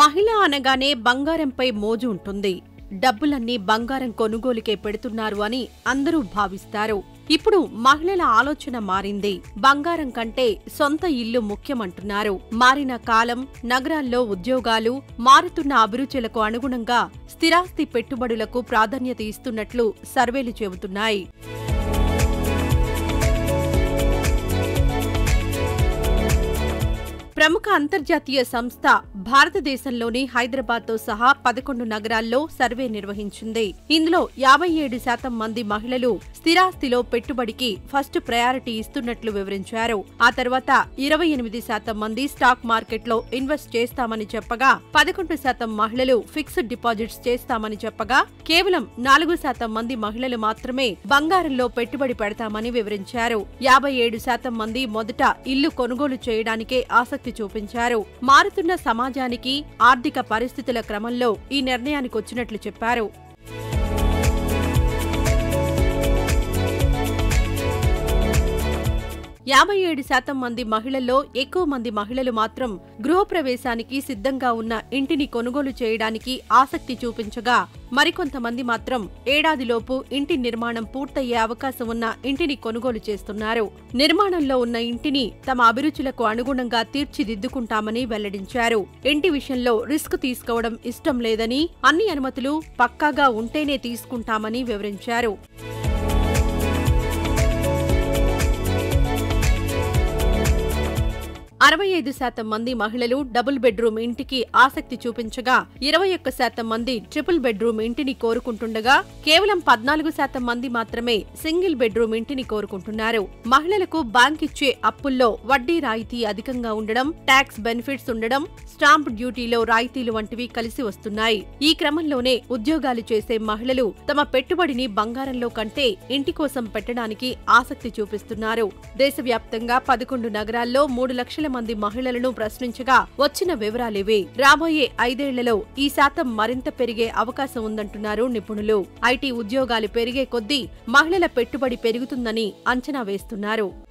మహిళ అనగానే బంగారంపై మోజు ఉంటుంది డబ్బులన్నీ బంగారం కొనుగోలుకే పెడుతున్నారు అని అందరూ భావిస్తారు ఇప్పుడు మహిళల ఆలోచన మారింది బంగారం కంటే సొంత ఇల్లు ముఖ్యమంటున్నారు మారిన కాలం నగరాల్లో ఉద్యోగాలు మారుతున్న అభిరుచులకు అనుగుణంగా స్థిరాస్తి పెట్టుబడులకు ప్రాధాన్యత ఇస్తున్నట్లు సర్వేలు చెబుతున్నాయి ప్రముఖ అంతర్జాతీయ సంస్థ భారతదేశంలోని హైదరాబాద్తో సహా పదకొండు నగరాల్లో సర్వే నిర్వహించింది ఇందులో యాభై ఏడు శాతం మంది మహిళలు స్థిరాస్తిలో పెట్టుబడికి ఫస్ట్ ప్రయారిటీ ఇస్తున్నట్లు వివరించారు ఆ తర్వాత ఇరవై ఎనిమిది శాతం మంది స్టాక్ మార్కెట్లో ఇన్వెస్ట్ చేస్తామని చెప్పగా పదకొండు శాతం మహిళలు ఫిక్స్డ్ డిపాజిట్స్ చేస్తామని చెప్పగా కేవలం నాలుగు శాతం మంది మహిళలు మాత్రమే బంగారంలో పెట్టుబడి పెడతామని వివరించారు యాభై ఏడు శాతం మంది మొదట ఇల్లు కొనుగోలు చేయడానికే ఆసక్తి చూపించారు మారుతున్న సమాజానికి ఆర్థిక పరిస్థితుల క్రమంలో ఈ నిర్ణయానికొచ్చినట్లు చెప్పారు యాభై ఏడు శాతం మంది మహిళల్లో ఎక్కువ మంది మహిళలు మాత్రం గృహప్రవేశానికి సిద్ధంగా ఉన్న ఇంటిని కొనుగోలు చేయడానికి ఆసక్తి చూపించగా మరికొంతమంది మాత్రం ఏడాదిలోపు ఇంటి నిర్మాణం పూర్తయ్యే అవకాశం ఉన్న ఇంటిని కొనుగోలు చేస్తున్నారు నిర్మాణంలో ఉన్న ఇంటిని తమ అభిరుచులకు అనుగుణంగా తీర్చిదిద్దుకుంటామని వెల్లడించారు ఇంటి విషయంలో రిస్క్ తీసుకోవడం ఇష్టం లేదని అన్ని అనుమతులు పక్కాగా ఉంటేనే తీసుకుంటామని వివరించారు అరవై ఐదు శాతం మంది మహిళలు డబుల్ బెడ్రూమ్ ఇంటికి ఆసక్తి చూపించగా ఇరవై ఒక్క శాతం మంది ట్రిపుల్ బెడ్రూమ్ ఇంటిని కోరుకుంటుండగా కేవలం పద్నాలుగు శాతం మంది మాత్రమే సింగిల్ బెడ్రూమ్ ఇంటిని కోరుకుంటున్నారు మహిళలకు బ్యాంక్ ఇచ్చే అప్పుల్లో వడ్డీ రాయితీ అధికంగా ఉండడం ట్యాక్స్ బెనిఫిట్స్ ఉండడం స్టాంప్ డ్యూటీలో రాయితీలు వంటివి కలిసి వస్తున్నాయి ఈ క్రమంలోనే ఉద్యోగాలు చేసే మహిళలు తమ పెట్టుబడిని బంగారంలో కంటే ఇంటి కోసం పెట్టడానికి ఆసక్తి చూపిస్తున్నారు దేశవ్యాప్తంగా పదకొండు నగరాల్లో మూడు లక్షల మంది మహిళలను ప్రశ్నించగా వచ్చిన వివరాలివే రాబోయే ఐదేళ్లలో ఈ శాతం మరింత పెరిగే అవకాశం ఉందంటున్నారు నిపుణులు ఐటీ ఉద్యోగాలు పెరిగే కొద్దీ మహిళల పెట్టుబడి పెరుగుతుందని అంచనా వేస్తున్నారు